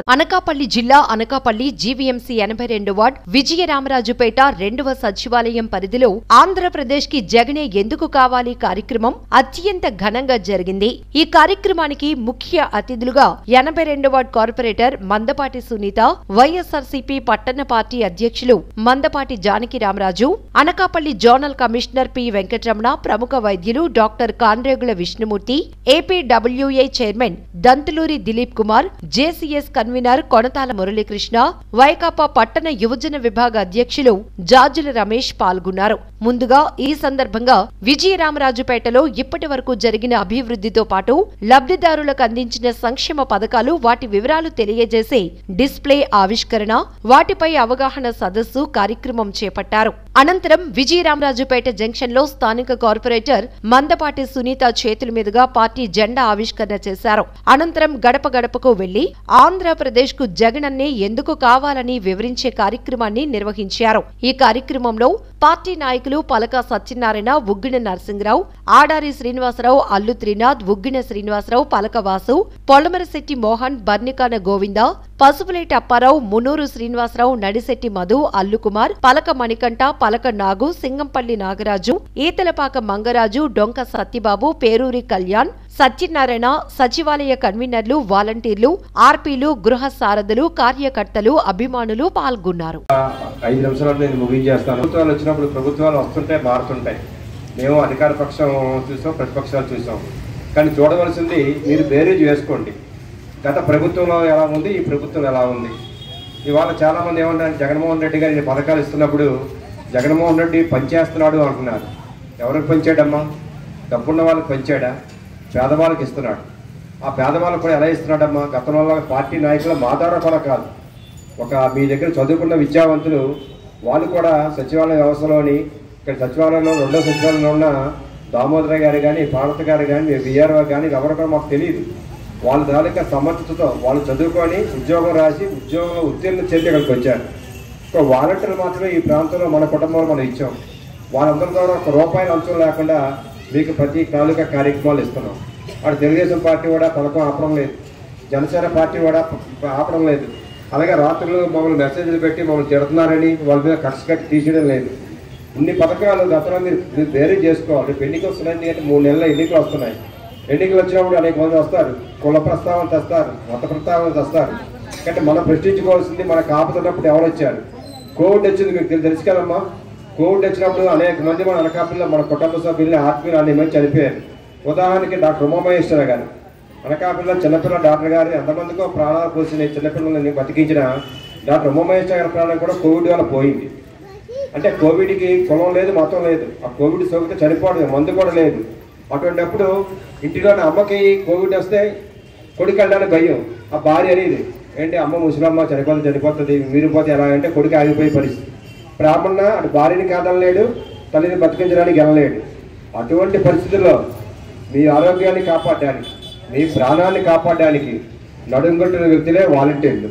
అనకాపల్లి జిల్లా అనకాపల్లి జీవీఎంసీ ఎనభై రెండు వార్డ్ విజయరామరాజుపేట రెండవ సచివాలయం పరిధిలో ఆంధ్రప్రదేశ్ కి జగనే ఎందుకు కావాలి కార్యక్రమం అత్యంత ఘనంగా జరిగింది ఈ కార్యక్రమానికి ముఖ్య అతిథులుగా ఎనభై రెండు వార్డ్ కార్పొరేటర్ మందపాటి సునీత వైఎస్ఆర్సీపీ పట్టణ పార్టీ అధ్యక్షులు Mandapati Janaki Ramaraju Anakapalli zonal commissioner P Venkataramana ప్రముఖ వైద్యులు doctor Kanregula Vishnumurthy APWA chairman Dantuluri Dilip Kumar JCS convener Konathala Muralikrishna Vaikapa పట్టణ యువజన విభాగ అధ్యక్షులు జాజుల రమేష్ పాల్గొన్నారు ముందుగా ఈ సందర్భంగా విజయరామరాజుపేటలో ఇప్పటి వరకు జరిగిన అభివృద్ధితో పాటు లబ్ధిదారులకు అందించిన సంక్షేమ పథకాలు వాటి వివరాలు తెలియజేసే డిస్ప్లే ఆవిష్కరణ వాటిపై అవగాహన సదస్సు కార్యక్రమం చేపట్టారు అనంతరం విజయరామరాజుపేట జంక్షన్ లో స్థానిక కార్పొరేటర్ మందపాటి సునీత చేతుల మీదుగా పార్టీ జెండా ఆవిష్కరణ చేశారు అనంతరం గడప గడపకు వెళ్లి ఆంధ్రప్రదేశ్ కు జగనన్నే ఎందుకు కావాలని వివరించే కార్యక్రమాన్ని నిర్వహించారు ఈ కార్యక్రమంలో పార్టీ నాయకులు పలక సత్యనారాయణ ఉగ్గిన నరసింహరావు ఆడారి శ్రీనివాసరావు అల్లు త్రినాథ్ ఉగ్గిన శ్రీనివాసరావు పలక వాసు పొల్లమరశెట్టి మోహన్ బర్నికాన గోవింద పసుపులేటి అప్పారావు మునూరు శ్రీనివాసరావు నడిశెట్టి మధు అల్లుకుమార్ పలక మణికంఠ పలక నాగు సింగంపల్లి నాగరాజు ఈతలపాక మంగరాజు డొంక సత్యబాబు పేరూరి కళ్యాణ్ సత్యనారాయణ సచివాలయ కన్వీనర్లు వాలంటీర్లు ఆర్పీలు గృహ సారథులు కార్యకర్తలు అభిమానులు పాల్గొన్నారు ఐదు నిమిషాలు నేను ముగించేస్తాను ప్రభుత్వాలు వచ్చినప్పుడు ప్రభుత్వాలు వస్తుంటే మారుతుంటాయి మేము అధికార పక్షం చూసాం ప్రతిపక్షాలు చూసాం కానీ చూడవలసింది మీరు బేరీజ్ వేసుకోండి గత ప్రభుత్వంలో ఎలా ఉంది ఈ ప్రభుత్వం ఎలా ఉంది ఇవాళ చాలామంది ఏమంటారు జగన్మోహన్ రెడ్డి గారు ఈ పథకాలు ఇస్తున్నప్పుడు జగన్మోహన్ రెడ్డి పనిచేస్తున్నాడు అంటున్నారు ఎవరికి పంచాడమ్మా డబ్బున్న వాళ్ళకి పంచాడా పేదవాళ్ళకి ఇస్తున్నాడు ఆ పేదవాళ్ళకు కూడా ఎలా ఇస్తున్నాడమ్మా గతంలో పార్టీ నాయకుల మాదార కూడా కాదు ఒక మీ దగ్గర చదువుకున్న విద్యావంతులు వాళ్ళు కూడా సచివాలయ వ్యవస్థలోని ఇక్కడ సచివాలయంలో రెండో సచివాలయంలో ఉన్న దామోదర గారు కానీ భారత గారు కానీ విఆర్ఓ కానీ ఎవరు కూడా మాకు తెలియదు వాళ్ళ తాలూకా సమర్థతతో వాళ్ళు చదువుకొని ఉద్యోగం రాసి ఉద్యోగంలో ఉత్తీర్ణం చెంది ఇక్కడికి వచ్చారు ఒక వాలంటీర్లు మాత్రమే ఈ ప్రాంతంలో మన కుటుంబంలో మనం ఇచ్చాం వాళ్ళందరి ద్వారా ఒక రూపాయల అంశం లేకుండా మీకు ప్రతి తాలూకా కార్యక్రమాలు ఇస్తున్నాం అటు తెలుగుదేశం పార్టీ కూడా పథకం ఆపడం లేదు జనసేన పార్టీ కూడా ప- ఆపడం లేదు అలాగే రాత్రులు మమ్మల్ని మెసేజ్లు పెట్టి మమ్మల్ని తిడుతున్నారని వాళ్ళ మీద కక్ష కట్టి తీసేయడం లేదు ఇన్ని పథకాలు గతంలో మీరు మీరు బేరీ చేసుకోవాలి రేపు ఎన్నికలు వస్తున్నాయి అంటే మూడు నెలల ఎన్నికలు వస్తున్నాయి ఎన్నికలు వచ్చినప్పుడు అనేక మంది వస్తారు కుల ప్రస్తావన తెస్తారు మత ప్రస్తావన తెస్తారు అంటే మనం ప్రశ్నించుకోవాల్సింది మనకు ఆపుతున్నప్పుడు ఎవరు వచ్చారు కోవిడ్ వచ్చింది మీకు తెలు- తెలుసు కదమ్మా కోవిడ్ వచ్చినప్పుడు అనేక మంది మన అనకాపల్లిలో మన కుటుంబ సభ్యుల్ని ఆత్మీయులు అనేక మంది చనిపోయారు ఉదాహరణకి డాక్టర్ ఉమామహేశ్వర గారు అనకాపల్లిలో చిన్నపిల్లల డాక్టర్ గారు ఎంతమందికో ప్రాణాలు పోసిన చిన్నపిల్లల్ని బతికించిన డాక్టర్ ఉమామహేశ్వర గారి ప్రాణం కూడా కోవిడ్ వల్ల పోయింది అంటే కోవిడ్కి కులం లేదు మతం లేదు ఆ కోవిడ్ సోకితే చనిపోవడం మందు కూడా లేదు అటువంటిప్పుడు ఇంటిలోని అమ్మకి కోవిడ్ వస్తే కొడుకు వెళ్ళడానికి భయం ఆ భార్య అనేది ఏంటి అమ్మ ముసలమ్మ చనిపోతే చనిపోతుంది మీరు పోతే ఎలా అంటే కొడుకు ఆగిపోయే పరిస్థితి బ్రాహ్మణ అటు భార్యని కాదనలేడు తల్లిని బతికించడానికి వెళ్ళలేడు అటువంటి పరిస్థితుల్లో మీ ఆరోగ్యాన్ని కాపాడడానికి మీ ప్రాణాన్ని కాపాడడానికి నడుంగొట్టిన వ్యక్తులే వాలంటీర్లు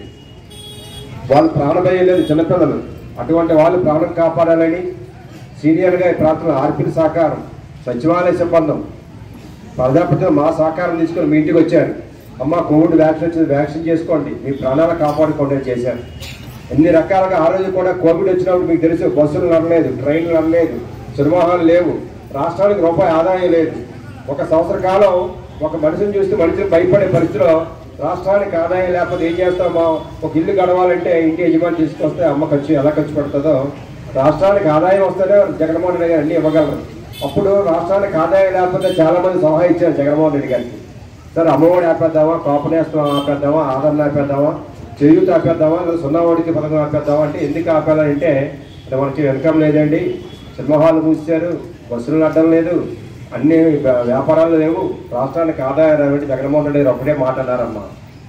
వాళ్ళు ప్రాణభయం లేదు చిన్నపిల్లలు అటువంటి వాళ్ళు ప్రాణం కాపాడాలని సీనియర్గా ఈ ప్రాంతంలో ఆర్పీల సహకారం సచివాలయ సిబ్బందం ప్రజాప్రతినిధులు మా సహకారం తీసుకొని మీ ఇంటికి వచ్చారు అమ్మ కోవిడ్ వ్యాక్సిన్ వచ్చింది వ్యాక్సిన్ చేసుకోండి మీ ప్రాణాలు కాపాడుకోండి అని చేశారు ఎన్ని రకాలుగా ఆ రోజు కూడా కోవిడ్ వచ్చినప్పుడు మీకు తెలుసు బస్సులు నడలేదు ట్రైన్లు నడలేదు సినిమాహాలు లేవు రాష్ట్రానికి రూపాయి ఆదాయం లేదు ఒక సంవత్సర కాలం ఒక మనిషిని చూస్తే మనిషిని భయపడే పరిస్థితిలో రాష్ట్రానికి ఆదాయం లేకపోతే ఏం చేస్తామో ఒక ఇల్లు గడవాలంటే ఇంటి యజమాని తీసుకొస్తే అమ్మ ఖర్చు ఎలా ఖర్చు పెడుతుందో రాష్ట్రానికి ఆదాయం వస్తేనే జగన్మోహన్ రెడ్డి గారు అన్ని ఇవ్వగలరు అప్పుడు రాష్ట్రానికి ఆదాయం లేకపోతే చాలా మంది సలహా ఇచ్చారు జగన్మోహన్ రెడ్డి గారికి సరే అమ్మఒడి ఆపేద్దామా కాపునేస్తం ఆపేద్దామా ఆదరణ ఆపేద్దామా చేయూత ఆపేద్దామా లేదా సున్నా వడ్డీకి పథకం ఆపేద్దామా అంటే ఎందుకు ఆపాలని అంటే అది మనకి వెనకం లేదండి సినిమా హాల్ మూసారు బస్సులు నడడం లేదు అన్ని వ్య- వ్యాపారాలు లేవు రాష్ట్రానికి ఆదాయం రావంటే జగన్మోహన్ రెడ్డి గారు ఒకటే మాట అన్నారమ్మా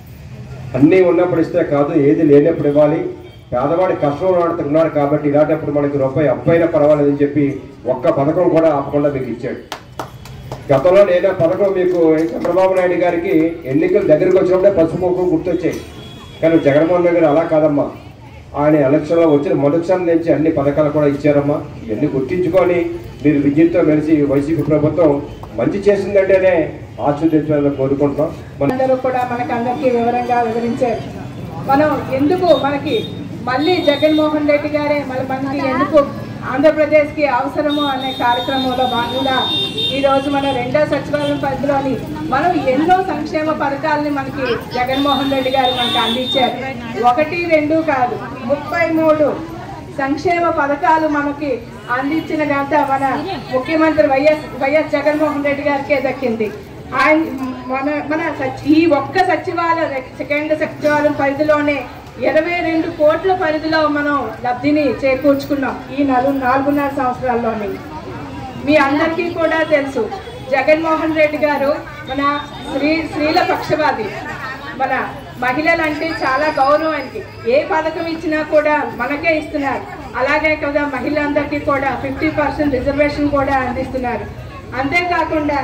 అన్నీ ఉన్నప్పుడు ఇస్తే కాదు ఏది లేనప్పుడు ఇవ్వాలి పేదవాడి కష్టంలో ఆడుతున్నాడు కాబట్టి ఇలాంటప్పుడు మనకి రూపాయి అప్పైనా పర్వాలేదని చెప్పి ఒక్క పథకం కూడా ఆపకుండా మీకు ఇచ్చాడు గతంలో నేను పథకం మీకు చంద్రబాబు నాయుడు గారికి ఎన్నికలు దగ్గరికి వచ్చినప్పుడే పసుపు కుంకుమ గుర్తొచ్చాయి కానీ జగన్మోహన్ రెడ్డి గారు అలా కాదమ్మా ఆయన ఎలక్షన్లో వచ్చిన మొదటిసారి నుంచి అన్ని పథకాలు కూడా ఇచ్చారమ్మా ఇవన్నీ గుర్తించుకొని మీరు విద్యుత్తో మెలిసి వైసీపీ ప్రభుత్వం మంచి చేసిందంటేనే ఆశీర్వదించాలని కోరుకుంటున్నాం మన అందరూ కూడా మనకు అందరికీ వివరంగా వివరించారు మనం ఎందుకు మనకి మళ్ళీ జగన్మోహన్ రెడ్డి గారే మళ్ళీ మనకి ఎందుకు ఆంధ్రప్రదేశ్కి అవసరము అనే కార్యక్రమంలో భాగంగా ఈరోజు మన రెండో సచివాలయం పరిధిలోని మనం ఎన్నో సంక్షేమ పథకాలని మనకి జగన్మోహన్ రెడ్డి గారు మనకి అందించారు ఒకటి రెండు కాదు ముప్పై మూడు సంక్షేమ పథకాలు మనకి అందించిన ఘనత మన ముఖ్యమంత్రి వైఎస్ వైఎస్ జగన్మోహన్ రెడ్డి గారికే దక్కింది ఆయన మన మన సచి- ఈ ఒక్క సచివాలయం సెకండ్ సచివాలయం పరిధిలోనే ఇరవై రెండు కోట్ల పరిధిలో మనం లబ్ధిని చేకూర్చుకున్నాం ఈ నలు నాలుగున్నర సంవత్సరాల్లోని మీ అందరికీ కూడా తెలుసు జగన్మోహన్ రెడ్డి గారు మన స్త్రీ స్త్రీల పక్షవాది మన మహిళలంటే చాలా గౌరవం ఆయనకి ఏ పథకం ఇచ్చినా కూడా మనకే ఇస్తున్నారు అలాగే కదా మహిళలందరికీ కూడా ఫిఫ్టీ పర్సెంట్ రిజర్వేషన్ కూడా అందిస్తున్నారు అంతేకాకుండా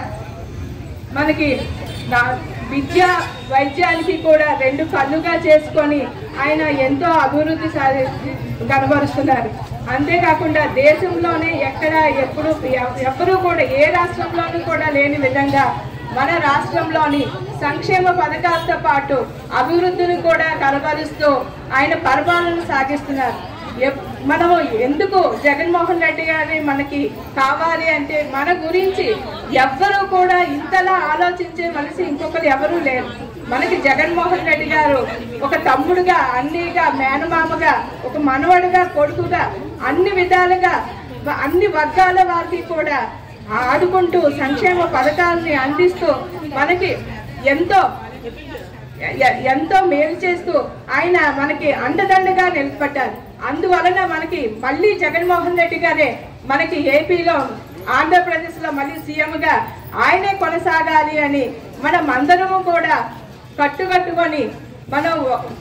మనకి నా- విద్య వైద్యానికి కూడా రెండు కళ్ళుగా చేసుకొని ఆయన ఎంతో అభివృద్ధి సాధి కనబరుస్తున్నారు అంతేకాకుండా దేశంలోనే ఎక్కడ ఎప్పుడు ఎ- ఎవ్వరూ కూడా ఏ రాష్ట్రంలోనూ కూడా లేని విధంగా మన రాష్ట్రంలోని సంక్షేమ పథకాలతో పాటు అభివృద్ధిని కూడా కనబరుస్తూ ఆయన పరిపాలన సాగిస్తున్నారు ఎప్- మనము ఎందుకు జగన్మోహన్ రెడ్డి గారి మనకి కావాలి అంటే మన గురించి ఎవ్వరూ కూడా ఇంతలా ఆలోచించే మనిషి ఇంకొకరు ఎవరూ లేరు మనకి జగన్మోహన్ రెడ్డి గారు ఒక తమ్ముడుగా అన్నిగా మేనమామగా ఒక మనవడుగా కొడుకుగా అన్ని విధాలుగా వ- అన్ని వర్గాల వారికి కూడా ఆడుకుంటూ సంక్షేమ పథకాలని అందిస్తూ మనకి ఎంతో ఎ- ఎ- ఎంతో మేలు చేస్తూ ఆయన మనకి అండదండగా నిలబడ్డారు అందువలన మనకి మళ్ళీ జగన్మోహన్ రెడ్డి గారే మనకి ఏపీలో ఆంధ్రప్రదేశ్ లో మళ్ళీ సీఎం గా ఆయనే కొనసాగాలి అని మనం అందరము కూడా కట్టుకట్టుకొని మనం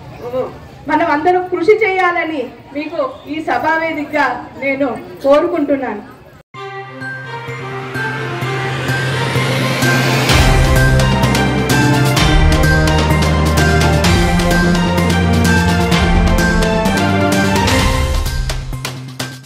మనం అందరం కృషి చేయాలని మీకు ఈ సభావేదికగా నేను కోరుకుంటున్నాను